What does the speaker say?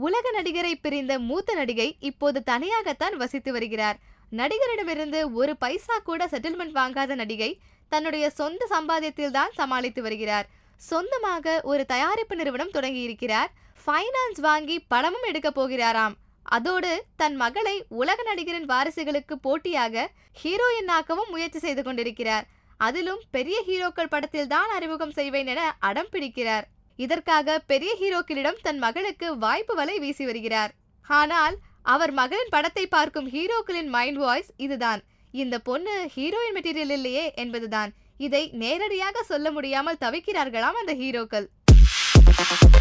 உலக நடிகரை பிரிந்த மூத்த நடிகை இப்போது தனியாகத்தான் வசித்து வருகிறார் நடிகரிடமிருந்து ஒரு பைசா கூட செட்டில்மெண்ட் வாங்காத நடிகை தன்னுடைய சொந்த சம்பாத்தியத்தில் தான் சமாளித்து வருகிறார் சொந்தமாக ஒரு தயாரிப்பு நிறுவனம் தொடங்கியிருக்கிறார் ஃபைனான்ஸ் வாங்கி பணமும் எடுக்க போகிறாராம் அதோடு தன் மகளை உலக நடிகரின் வாரிசுகளுக்கு போட்டியாக ஹீரோயினாக்கவும் முயற்சி செய்து கொண்டிருக்கிறார் அதிலும் பெரிய ஹீரோக்கள் படத்தில் தான் அறிமுகம் செய்வேன் என அடம் பிடிக்கிறார் இதற்காக பெரிய ஹீரோக்களிடம் தன் மகளுக்கு வாய்ப்பு வலை வீசி வருகிறார் ஆனால் அவர் மகளின் படத்தை பார்க்கும் ஹீரோக்களின் மைண்ட் வாய்ஸ் இதுதான் இந்த பொண்ணு ஹீரோயின் மெட்டீரியல் இல்லையே என்பதுதான் இதை நேரடியாக சொல்ல முடியாமல் தவிக்கிறார்களாம் அந்த ஹீரோக்கள்